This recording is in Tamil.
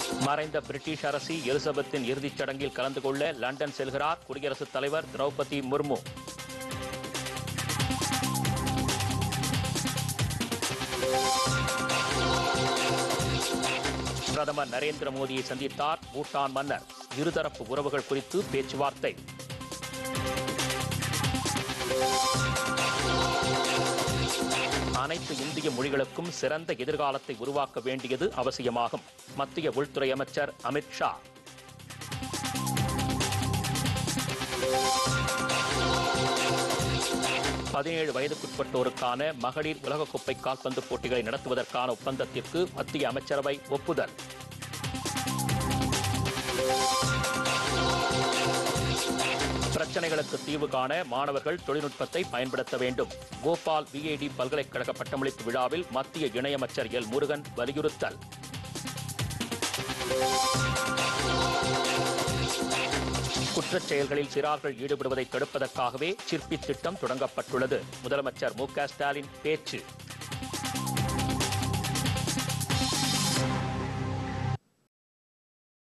மறைந்த பிரிட்டிஷ் அரசி எலிசபெத்தின் இறுதிச் சடங்கில் கலந்து கொள்ள லண்டன் செல்கிறார் குடியரசுத் தலைவர் திரௌபதி முர்மு பிரதமர் நரேந்திர மோடியை சந்தித்தார் பூட்டான் மன்னர் இருதரப்பு உறவுகள் குறித்து பேச்சுவார்த்தை அனைத்து இந்திய மொழிகளுக்கும் சிறந்த எதிர்காலத்தை உருவாக்க வேண்டியது அவசியமாகும் மத்திய உள்துறை அமைச்சர் அமித் ஷா பதினேழு வயதுக்குட்பட்டோருக்கான மகளிர் உலகக்கோப்பை கால்பந்து போட்டிகளை நடத்துவதற்கான ஒப்பந்தத்திற்கு மத்திய அமைச்சரவை ஒப்புதல் பிரச்சனைகளுக்கு தீர்வு காண மாணவர்கள் தொழில்நுட்பத்தை பயன்படுத்த வேண்டும் கோபால் விஐடி பல்கலைக்கழக பட்டமளிப்பு விழாவில் மத்திய இணையமைச்சர் எல் முருகன் வலியுறுத்தல் குற்றச் செயல்களில் சிறார்கள் ஈடுபடுவதை தடுப்பதற்காகவே சிற்பி திட்டம் தொடங்கப்பட்டுள்ளது முதலமைச்சர் மு க ஸ்டாலின் பேச்சு